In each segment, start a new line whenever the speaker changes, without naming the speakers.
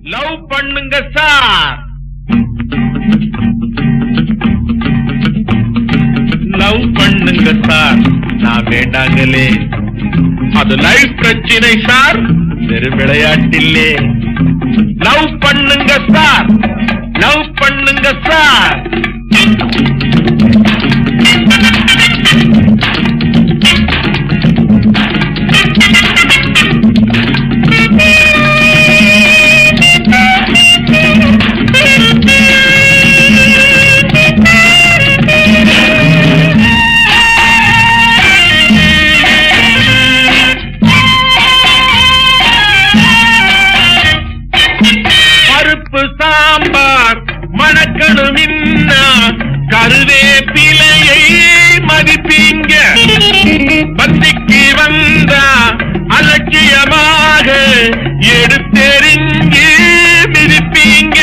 love பண்ணுங்க sir love பண்ணுங்க sir நான் வேண்டாங்களே அது லைஃப் பிரச்சனை சார் வெறும் விளையாட்டில்லே லவ் பண்ணுங்க சார் லவ் பண்ணுங்க சார் பருப்பு சாம்பார் மணக்கணும் இன்னா கருவேப்பிலையை மதிப்பீங்க பந்திக்கு வந்தா அலட்சியமாக எடுத்தெறிஞ்சு மிதிப்பீங்க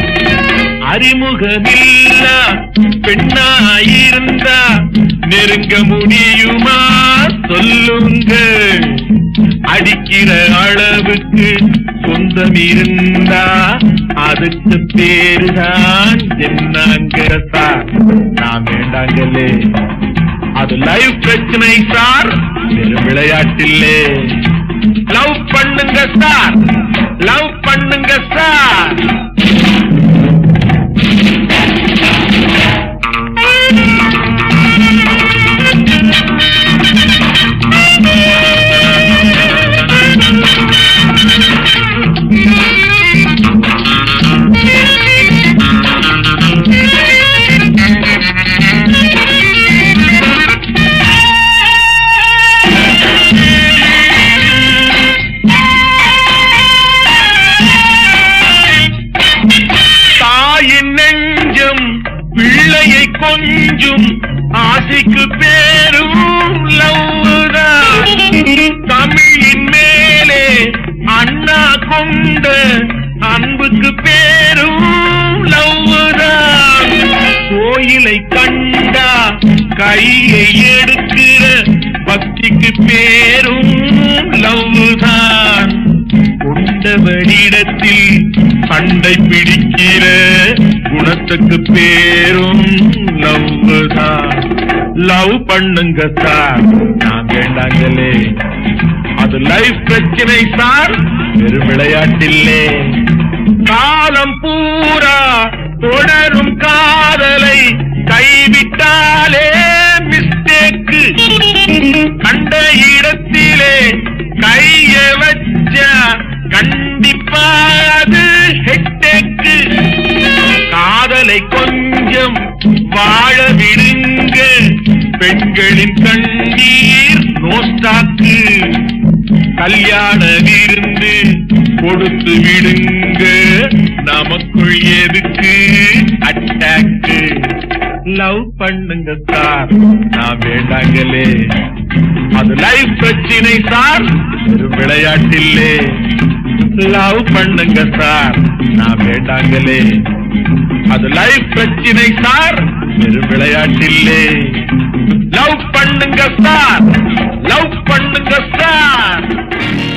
அறிமுகமில்லா பெண்ணாயிருந்தா நெருங்க முடியுமா சொல்லுங்க அடிக்கிற அளவுக்கு சொந்தம் இருந்தா அதுக்கு பேருதான் என்னங்க சார் நான் வேண்டாங்களே அது லைஃப் பிரச்சனை சார் வெறும் விளையாட்டில்லே லவ் பண்ணுங்க சார் லவ் பண்ணுங்க சார் தாயின் நெஞ்சம் பிள்ளையை கொஞ்சும் ஆசைக்கு பேரும் லவ்தான் தமிழின் மேலே அண்ணா கொண்ட அன்புக்கு பேரும் லவ்தான் கோயிலை கண்டா கையை எடுக்கிற பக்திக்கு பேரும் லவ்தான் கொண்டவரிடத்தில் சண்டை பிடிக்கிற குணத்துக்கு பேரும் லவ் தான் லவ் பண்ணுங்க சார் நான் வேண்டாங்களே அது லைஃப் பிரச்சனை சார் வெறும் விளையாட்டில்லே காலம் பூரா தொடரும் காதலை கைவிட்டாலே மிஸ்டேக்கு கண்ட இடத்திலே கைய வச்சா கண்டிப்பா அது ஹெட்டேக்கு காதலை கொஞ்சம் வாழ விடுங்க பெண்களின் கண்ணீர் நோஸ்டாக்கு கல்யாண விருந்து கொடுத்து விடுங்க நமக்குள் எதுக்கு அட்டாக்கு லவ் பண்ணுங்க சார் நான் வேண்டாங்களே அது லைஃப் பிரச்சனை சார் வெறும் விளையாட்டில்லே லவ் பண்ணுங்க சார் நான் வேண்டாங்களே அது லைஃப் பிரச்சனை சார் வெறும் விளையாட்டில்லே லவ் பண்ணுங்க சார் லவ் பண்ணுங்க சார்